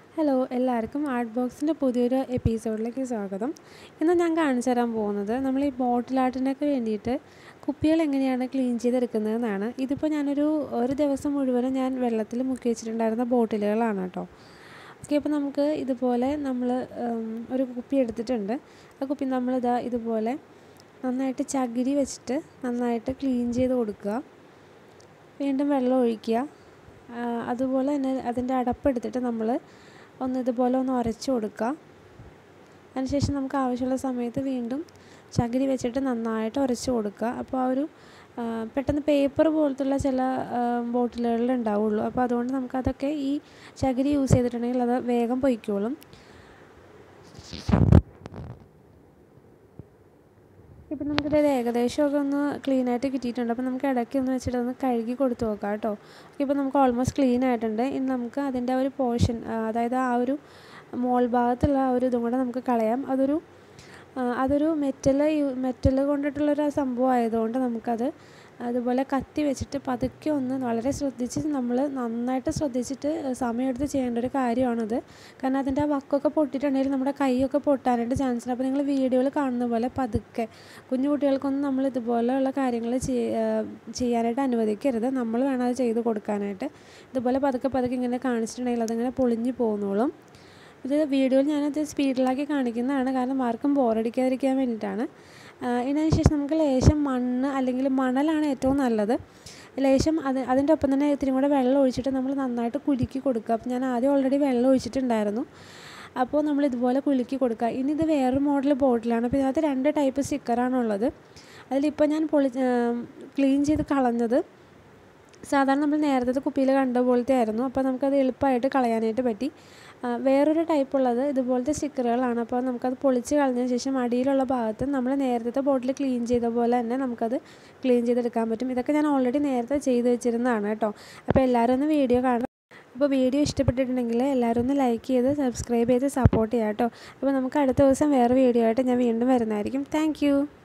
hello എല്ലാവർക്കും art ബോക്സിൻ്റെ പുതിയൊരു എപ്പിസോഡിലേക്ക് സ്വാഗതം ഇന്ന് ഞാൻ കാണിച്ചു തരാൻ പോകുന്നത് നമ്മൾ ഈ ബോട്ടിൽ ആർട്ടിനൊക്കെ വേണ്ടിയിട്ട് കുപ്പികൾ എങ്ങനെയാണ് ക്ലീൻ ചെയ്തെടുക്കുന്നതെന്നാണ് ഇതിപ്പോൾ ഞാനൊരു ഒരു ദിവസം മുഴുവനും ഞാൻ വെള്ളത്തിൽ മുക്കി വെച്ചിട്ടുണ്ടായിരുന്ന ബോട്ടിലുകളാണ് കേട്ടോ ഓക്കെ അപ്പോൾ നമുക്ക് ഇതുപോലെ നമ്മൾ ഒരു കുപ്പി എടുത്തിട്ടുണ്ട് ആ കുപ്പി നമ്മളിതാ ഇതുപോലെ നന്നായിട്ട് ചകിരി വെച്ചിട്ട് നന്നായിട്ട് ക്ലീൻ ചെയ്ത് കൊടുക്കുക വീണ്ടും വെള്ളം ഒഴിക്കുക അതുപോലെ തന്നെ അതിൻ്റെ അടപ്പെടുത്തിട്ട് നമ്മൾ ഒന്ന് ഇതുപോലെ ഒന്ന് ഉരച്ച് കൊടുക്കുക അതിനുശേഷം നമുക്ക് ആവശ്യമുള്ള സമയത്ത് വീണ്ടും ചകിരി വെച്ചിട്ട് നന്നായിട്ട് ഉരച്ച് കൊടുക്കുക അപ്പോൾ ആ ഒരു പെട്ടെന്ന് പേപ്പർ പോലത്തുള്ള ചില ബോട്ടിലുകളിൽ ഉണ്ടാവുള്ളൂ അപ്പോൾ അതുകൊണ്ട് നമുക്കതൊക്കെ ഈ ചകിരി യൂസ് ചെയ്തിട്ടുണ്ടെങ്കിൽ അത് വേഗം പൊയ്ക്കോളും ഇപ്പം നമുക്കിത് ഏകദേശമൊക്കെ ഒന്ന് ക്ലീൻ ആയിട്ട് കിട്ടിയിട്ടുണ്ട് അപ്പോൾ നമുക്ക് ഇടയ്ക്ക് ഒന്ന് വെച്ചിട്ട് ഒന്ന് കഴുകി കൊടുത്തു നോക്കാം കേട്ടോ ഇപ്പോൾ നമുക്ക് ഓൾമോസ്റ്റ് ക്ലീൻ ആയിട്ടുണ്ട് ഇനി നമുക്ക് അതിൻ്റെ ഒരു പോർഷൻ അതായത് ആ ഒരു മോൾ ഭാഗത്തുള്ള ആ ഒരു ഇതും കൂടെ നമുക്ക് കളയാം അതൊരു അതൊരു മെറ്റൽ മെറ്റൽ കൊണ്ടിട്ടുള്ളൊരു സംഭവം ആയതുകൊണ്ട് നമുക്കത് അതുപോലെ കത്തി വെച്ചിട്ട് പതുക്കെ ഒന്ന് വളരെ ശ്രദ്ധിച്ച് നമ്മൾ നന്നായിട്ട് ശ്രദ്ധിച്ചിട്ട് സമയമെടുത്ത് ചെയ്യേണ്ട ഒരു കാര്യമാണത് കാരണം അതിൻ്റെ ആ വക്കൊക്കെ പൊട്ടിയിട്ടുണ്ടെങ്കിൽ നമ്മുടെ കൈയൊക്കെ പൊട്ടാനായിട്ട് ചാൻസ് ഉണ്ട് അപ്പോൾ നിങ്ങൾ വീഡിയോയിൽ കാണുന്ന പോലെ പതുക്കെ കുഞ്ഞു കുട്ടികൾക്കൊന്നും നമ്മൾ ഇതുപോലെയുള്ള കാര്യങ്ങൾ ചെയ്യാനായിട്ട് അനുവദിക്കരുത് നമ്മൾ വേണം അത് ചെയ്ത് കൊടുക്കാനായിട്ട് ഇതുപോലെ പതുക്കെ പതുക്കെ ഇങ്ങനെ കാണിച്ചിട്ടുണ്ടെങ്കിൽ അതിങ്ങനെ പൊളിഞ്ഞു പോകുന്നോളും ഇത് വീഡിയോയിൽ ഞാനത് സ്പീഡിലാക്കി കാണിക്കുന്നതാണ് കാരണം ആർക്കും ബോറടിക്കാതിരിക്കാൻ വേണ്ടിയിട്ടാണ് ഇതിനു ശേഷം നമുക്ക് ലേശം മണ്ണ് അല്ലെങ്കിൽ മണലാണ് ഏറ്റവും നല്ലത് ലേശം അത് അതിൻ്റെ ഒപ്പം തന്നെ ഇത്തിരി കൂടെ വെള്ളം ഒഴിച്ചിട്ട് നമ്മൾ നന്നായിട്ട് കുലുക്കി കൊടുക്കുക അപ്പോൾ ഞാൻ ആദ്യം ഓൾറെഡി വെള്ളം ഒഴിച്ചിട്ടുണ്ടായിരുന്നു അപ്പോൾ നമ്മൾ ഇതുപോലെ കുലുക്കി കൊടുക്കുക ഇനി ഇത് വേറൊരു മോഡൽ ബോട്ടിലാണ് അപ്പോൾ ഇതിനകത്ത് രണ്ട് ടൈപ്പ് സ്റ്റിക്കറാണുള്ളത് അതിലിപ്പോൾ ഞാൻ പൊളി ക്ലീൻ ചെയ്ത് കളഞ്ഞത് സാധാരണ നമ്മൾ നേരത്തെ കുപ്പിയിൽ കണ്ട പോലത്തെ ആയിരുന്നു അപ്പോൾ നമുക്കത് എളുപ്പമായിട്ട് കളയാനായിട്ട് പറ്റി വേറൊരു ടൈപ്പ് ഉള്ളത് ഇതുപോലത്തെ സ്റ്റിക്കറുകളാണ് അപ്പോൾ നമുക്കത് പൊളിച്ച് കളഞ്ഞതിന് ശേഷം അടിയിലുള്ള ഭാഗത്ത് നമ്മൾ നേരത്തെ ബോട്ടിൽ ക്ലീൻ ചെയ്ത പോലെ തന്നെ നമുക്കത് ക്ലീൻ ചെയ്തെടുക്കാൻ പറ്റും ഇതൊക്കെ ഞാൻ ഓൾറെഡി നേരത്തെ ചെയ്ത് വെച്ചിരുന്നതാണ് കേട്ടോ അപ്പോൾ എല്ലാവരും ഒന്ന് വീഡിയോ കാണാം അപ്പോൾ വീഡിയോ ഇഷ്ടപ്പെട്ടിട്ടുണ്ടെങ്കിൽ എല്ലാവരും ഒന്ന് ലൈക്ക് ചെയ്ത് സബ്സ്ക്രൈബ് ചെയ്ത് സപ്പോർട്ട് ചെയ്യാം കേട്ടോ അപ്പോൾ നമുക്ക് അടുത്ത ദിവസം വേറെ വീഡിയോ ആയിട്ട് ഞാൻ വീണ്ടും വരുന്നതായിരിക്കും താങ്ക്